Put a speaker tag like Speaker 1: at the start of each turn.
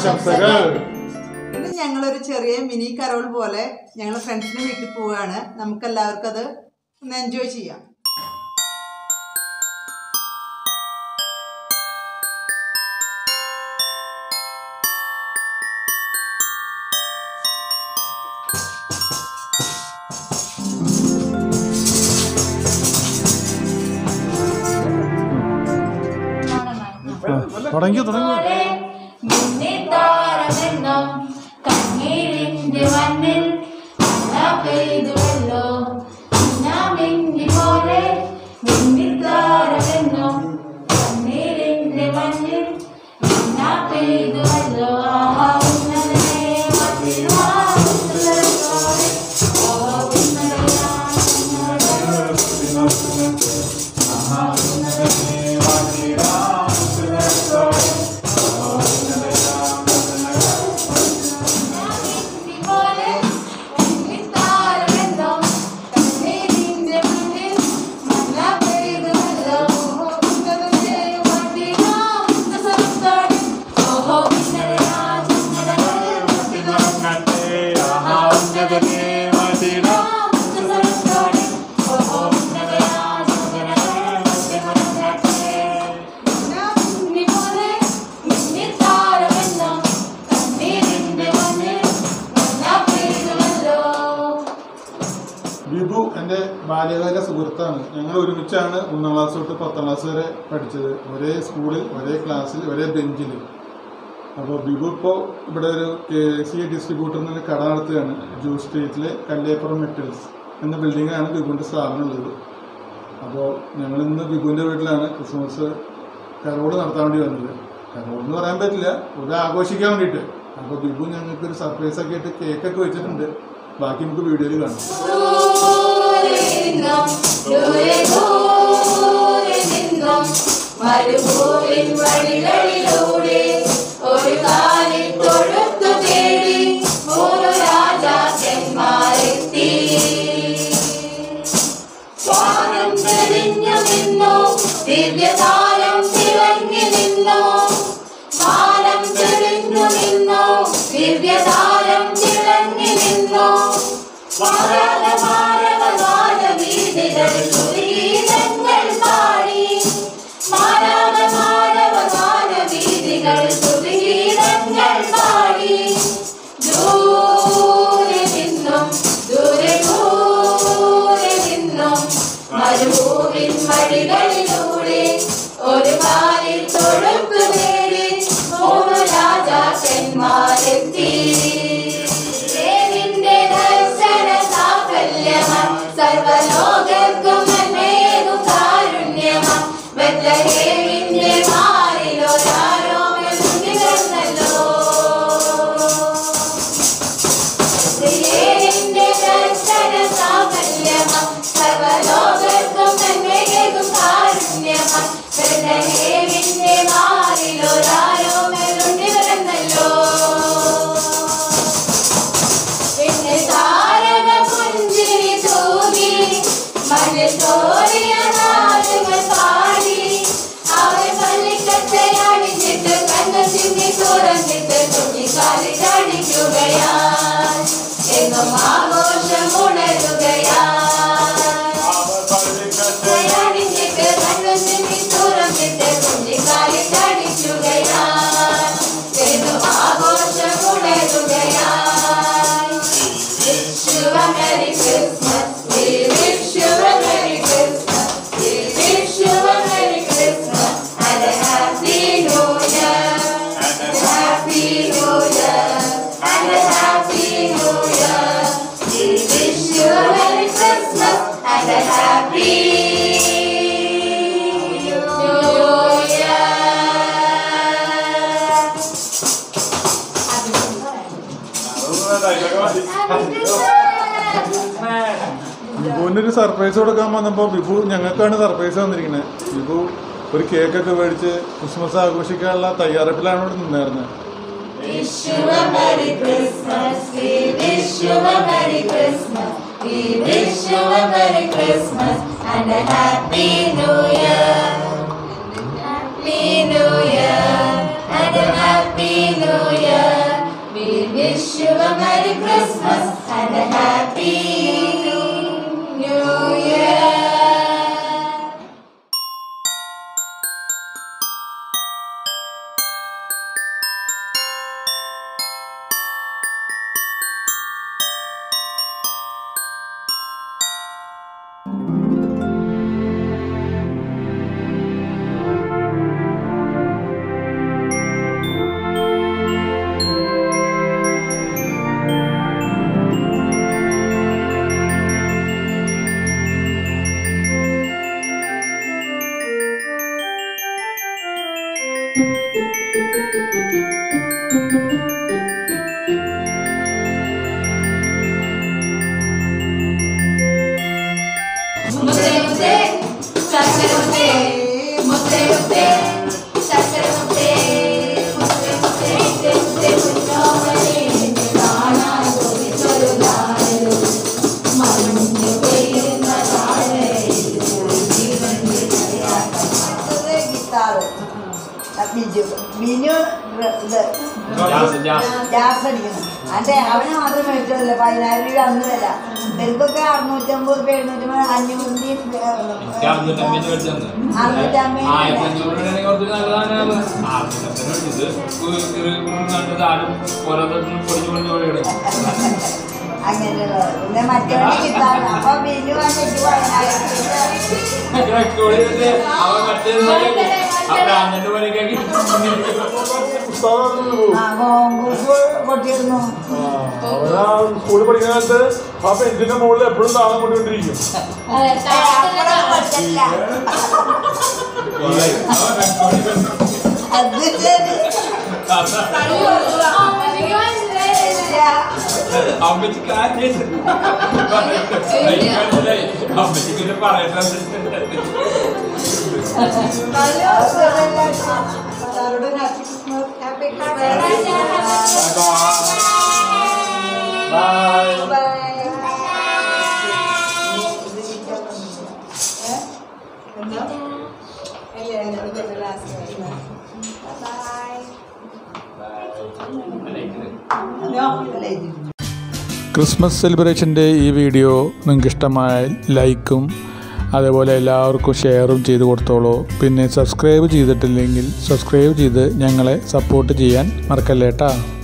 Speaker 1: ആശംസകൾ
Speaker 2: ഇന്ന് ഞങ്ങളൊരു ചെറിയ മിനി കരോൾ പോലെ ഞങ്ങൾ ഫ്രണ്ട്സിന്റെ വീട്ടിൽ പോവുകയാണ് നമുക്ക് എല്ലാവർക്കും അത് ഒന്ന് എൻജോയ് ചെയ്യാം
Speaker 1: തുടങ്ങി തുടങ്ങി
Speaker 3: മുന്നിത്താരമെന്നും കണ്ണീരിന്റെ മണ്ണിൽ മഴ പെയ്തുവല്ലോ മിന്നാമിന്നി പോലെ മുന്നിത്താരമെന്നും കണ്ണീരിന്റെ മണ്ണിൽ മഴ പെയ്തുവല്ലോ ആഹാ ഉന്നതനെ മത്തിനാ ഉന്നതത്തോടെ ആഹാ ഉന്നതനാ പോലെ മുന്നിത്താരമെന്നും കണ്ണീരിന്റെ മണ്ണിൽ മഴ പെയ്തുവല്ലോ ഉന്നതനെ മത്തിനാ ഉന്നതത്തോടെ ഓഹോ ഉന്നതനാ
Speaker 1: വിഭു എൻ്റെ ബാല്യകാല സുഹൃത്താണ് ഞങ്ങൾ ഒരുമിച്ചാണ് ഒന്നാം ക്ലാസ് തൊട്ട് പത്താം ക്ലാസ് വരെ പഠിച്ചത് ഒരേ സ്കൂളിൽ ഒരേ ക്ലാസ്സിൽ ഒരേ ബെഞ്ചിൽ അപ്പോൾ ബിബു ഇപ്പോൾ ഇവിടെ ഒരു കെ സി എ ഡിസ്ട്രിബ്യൂട്ടറിന് കട നടത്തുകയാണ് ജൂ സ്ട്രീറ്റിലെ കല്ലേപ്പുറം മെറ്റൽസ് എന്ന ബിൽഡിങ്ങാണ് ബിബുവിൻ്റെ സ്ഥാപനം ഉള്ളത് അപ്പോൾ ഞങ്ങൾ ഇന്ന് ബിബുവിൻ്റെ വീട്ടിലാണ് ക്രിസ്മസ് കരോട് നടത്താൻ വേണ്ടി വന്നത് കരോട് എന്ന് പറയാൻ പറ്റില്ല ഒരു ആഘോഷിക്കാൻ വേണ്ടിയിട്ട് അപ്പോൾ ബിബു ഞങ്ങൾക്ക് ഒരു സർപ്രൈസ് ഒക്കെ ആയിട്ട് കേക്കൊക്കെ വെച്ചിട്ടുണ്ട് ബാക്കി നമുക്ക് വീഡിയോയിൽ കാണാം
Speaker 3: മരുഭൂവിൻ വഴികളിലൂടെ ഒരു കാലിൽ തൊഴുത്തു തേടി മൂന്ന് രാജാക്കന്മാരെത്തി വാനം തെളിഞ്ഞു നിന്നു ദിവ്യതാരം തിളങ്ങി നിന്നു വാനം തെളിഞ്ഞു നിന്നു ദിവ്യതാരം തിളങ്ങി നിന്നു മാരക മാരക ഗാനവീഥികളിൽ ഗീതങ്ങൾ പാടി മാരക മാരക ഗാനവീഥികളിൽ ഗീതങ്ങൾ പാടി ദൂരെ നിന്നും ദൂരെ ദൂരെ നിന്നും മരുഭൂവിൻ വഴികളിലൂടെ ഒരു കാലിൽ തൊഴുത്തു നേടി മൂന്ന് രാജാക്കന്മാരെത്തി ദേവിന്റെ ദർശന സാഫല്യമാ സർവലോകർക്കും നന്മയേകും കാരുണ്യമാ ബത്ലഹേമിന്റെ മാറിലൊരാരോ മെല്ലുകിടന്നല്ലോ ദേവിന്റെ ദർശന സാഫല്യമാ സർവലോകർക്കും നന്മയേകും കാരുണ്യമാ ബത്ലഹേമിന്റെ മാറിലൊരാരോ മെല്ലുകിടന്നല്ലോ പിന്നെ താരക പുഞ്ചിരി തൂകി മണ്ണിൽ തോറിയ നാടുകൾ പാടി അവർ പള്ളിക്കച്ചയണിച്ചിട്ട് കണ്ണു ചിന്തി തുറന്നിട്ട് തുണിക്കാലി ചടിക്കുകയാൽ എന്നും ആഘോഷം ഉണരുകയാൽ അണിഞ്ഞിട്ട് കണ്ണു ചിന്തി തുറന്നിട്ട് തുണിക്കാലി ചടിക്കുകയാൽ എന്നും ആഘോഷം ഉണരുകയാൽ wish you a Merry Christmas. We wish you a Merry Christmas. We wish you a Merry Christmas and a Happy New Year. And a Happy New Year. And a Happy New Year. We wish you a Merry Christmas and a Happy New Year.
Speaker 1: ബിബുവിനൊരു surprise കൊടുക്കാൻ വന്നപ്പോൾ Bibu ഞങ്ങൾക്കാണ് surprise വന്നിരിക്കുന്നത് ബിബു ഒരു കേക്കൊക്കെ മേടിച്ച് Christmas ആഘോഷിക്കാനുള്ള തയ്യാറെടുപ്പിലാണ് ഇവിടെ നിന്നായിരുന്നത്
Speaker 3: Wish you a Merry Christmas. We wish you a Merry Christmas. We wish you a Merry Christmas and a Happy New Year. Happy New Year and a Happy New Year. We wish you a Merry Christmas and a Happy New Year. മുത്തേ മുത്തേ ചക്കര മുത്തേ മുത്തേ മുത്തേ ചക്കര മുത്തേ മുത്തേ മുത്തേ മുത്തേ മുത്തേ മുത്തോമലേ നിന്നെ കാണാൻ കൊതിച്ചൊരു നാളിലും മഞ്ഞു പെയ്യുന്ന താഴയിൽ ജീവന്റെ
Speaker 2: അടുത്തത് ഗിത്താറ് ബിജു ബിനു ഇത് ഗ്യാസ് അടിക്കണം അതെ അവന് മാത്രം മേടിച്ചതല്ല പതിനായിരം രൂപ അന്ന് വില ഇവർക്കൊക്കെ അറുന്നൂറ്റമ്പത് രൂപ എഴുന്നൂറ്റമ്പത് അഞ്ഞൂറിൻ്റെയും അങ്ങനെയുള്ളത് പിന്നെ മറ്റവന് ഗിത്താറ് അപ്പൊ ബിനു വന്നിട്ട് പതിനായിരം രൂപ ആ കോൺഗ്രസ് പൊട്ടിയിരുന്നു
Speaker 4: അവനാ സ്കൂളിൽ പഠിക്കുന്ന കാലത്ത് ആ ബെഞ്ചിന്റെ മുകളിൽ എപ്പോഴും താളം കൊണ്ടുകൊണ്ടിരിക്കും
Speaker 2: അപ്പഴും പറ്റില്ല അത് ശരി
Speaker 5: അമ്മച്ചിക്ക് ആ ചേച്ചി അമ്മച്ചിക്ക് പറയണ്ടത്
Speaker 2: എല്ലാവരോടും happy Christmas happy Christmas
Speaker 4: bye
Speaker 1: Christmas സെലിബ്രേഷൻ്റെ ഈ വീഡിയോ നിങ്ങൾക്ക് ഇഷ്ടമായ ലൈക്കും അതേപോലെ എല്ലാവർക്കും ഷെയറും ചെയ്ത് കൊടുത്തോളൂ പിന്നെ സബ്സ്ക്രൈബ് ചെയ്തിട്ടില്ലെങ്കിൽ സബ്സ്ക്രൈബ് ചെയ്ത് ഞങ്ങളെ സപ്പോർട്ട് ചെയ്യാൻ മറക്കല്ലേട്ടാ